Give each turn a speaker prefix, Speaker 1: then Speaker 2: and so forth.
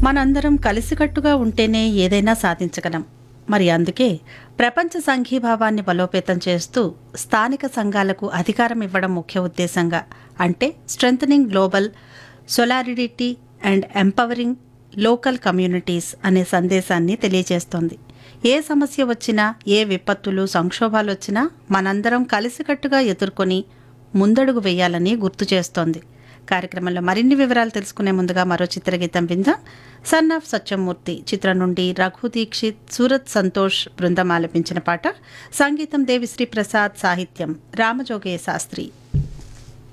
Speaker 1: మనందరం కలిసికట్టుగా ఉంటేనే ఏదైనా సాధించగలం మరి అందుకే ప్రపంచ సంఘీభావాన్ని బలోపేతం చేస్తూ స్థానిక సంఘాలకు అధికారం ఇవ్వడం ముఖ్య ఉద్దేశంగా అంటే strengthening global solidarity and empowering local communities అనే సందేశాన్ని తెలియజేస్తోంది ఏ సమస్య వచ్చినా ఏ విపత్తులు సంక్షోభాలు వచ్చినా మనందరం కలిసికట్టుగా ఎదుర్కొని ముందడుగు వేయాలని గుర్తు చేస్తోంది కార్యక్రమంలో మరిన్ని వివరాలు తెలుసుకునే ముందుగా మరో చిత్రగీతం విందాం సన్ ఆఫ్ సత్యమూర్తి చిత్రం నుండి రఘు దీక్షిత్ సూరత్ సంతోష్ బృందం ఆలపించిన పాట సంగీతం దేవిశ్రీ ప్రసాద్ సాహిత్యం రామజోగయ్య శాస్త్రి